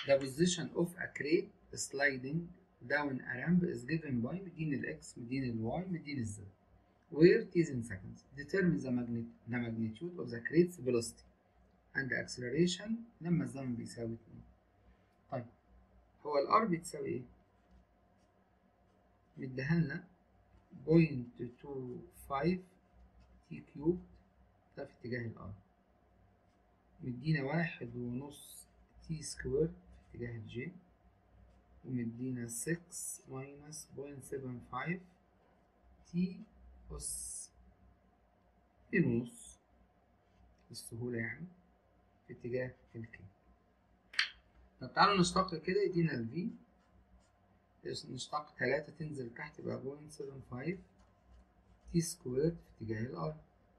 The position of a crate sliding down a ramp is given by مدين ال x مدين ال y مدين ال z where t is in seconds determine the, magnet, the magnitude of the crate's velocity and the acceleration لما الزمن بيساوي 2 طيب هو ال r بتساوي ايه؟ مديها لنا 0.25 t كيوب ده في اتجاه ال r مدينا واحد ونص تي سكوير في اتجاه الجي ومدينا 6 ماينس بوينت سفن فايف تي أس اتنين ونص للسهولة يعني في اتجاه الكي طب تعالوا نشتق كده يدينا ال V نشتق تلاتة تنزل تحت يبقى بوينت سفن فايف تي سكوير في اتجاه ال R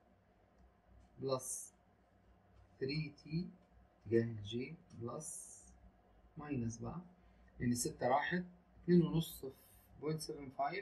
بلس 3t اتجاه الجي بلس ماينس بقى لأن ستة راحت اتنين ونص في بوينت سفن فايف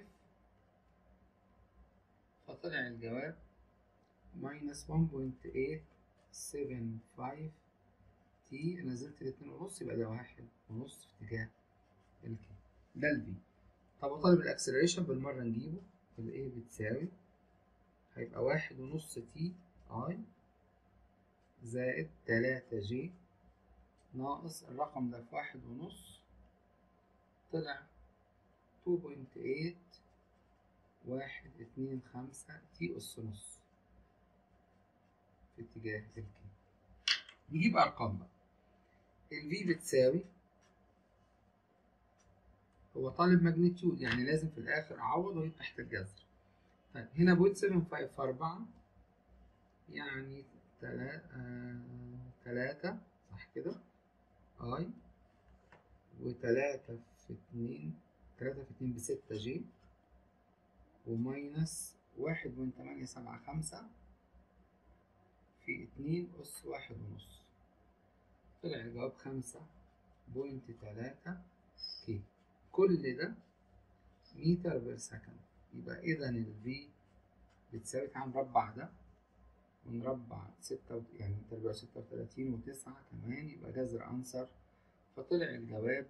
فطلع الجواب ماينس ون بوينت ايت سفن فايف تي نزلت الاتنين ونص يبقى ده واحد ونص في اتجاه الكي ده الفي طب وطالب الاكسلريشن بالمرة نجيبه الايه بتساوي هيبقى واحد ونص تي اي زائد تلاتة جي ناقص الرقم ده في واحد ونص طلع تو بوينت ايت واحد اتنين خمسة تي أس نص في اتجاه الكي نجيب أرقام بقى الفي بتساوي هو طالب ماجنتيود يعني لازم في الآخر أعوض ويبقى تحت الجذر طيب هنا بوينت سفن فايف في أربعة يعني تلاتة آه تلاتة صح كده اي وتلاتة في اتنين تلاتة في اتنين بستة جي وماينس واحد بوينت تمانية سبعة خمسة في اتنين أس واحد ونص طلع الجواب خمسة بوينت تلاتة كي كل ده متر بير سكند يبقى إذا ال V بتساوي تعال نربع ده ونربع ستة يعني تربيع ستة وتلاتين وتسعة كمان يبقى جذر أنسر فطلع الجواب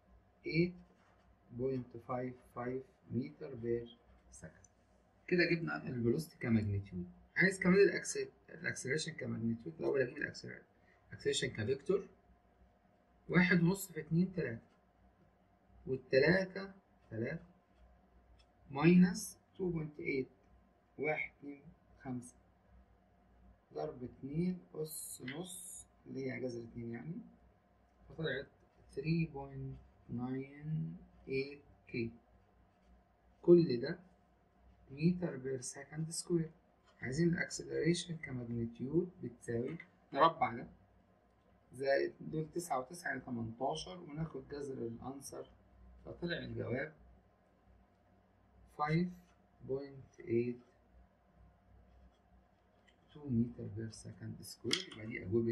8.55 متر بير سكند كده جبنا الفيلوسيتي كماجنتيود عايز كمان الاكسلريشن كماجنتيود الأول أجيب الاكسلريشن كفيكتور واحد ونص في اتنين تلاتة والتلاتة تلاتة ماينس 2.8 واحد اتنين خمسة ضرب اتنين أس نص اللي هي جذر اتنين يعني فطلعت 3.98 كي كل ده متر بير سكند سكوير عايزين الاكسلريشن كماجنتيود بتساوي نربع ده زائد دول تسعة وتسعة يعني تمنتاشر وناخد جذر الأنسر فطلع الجواب 5.8 2 متر بير سكند سكوير يبقى دي أجوبة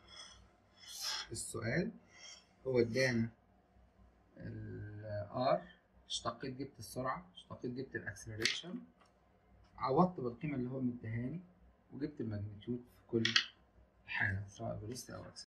السؤال هو ادانا ال R اشتقيت جبت السرعة اشتقيت جبت الاكسلريشن عوضت بالقيمة اللي هو مديهاني وجبت الماجنتيود في كل حالة سواء فيلوسيتي أو اكسلريشن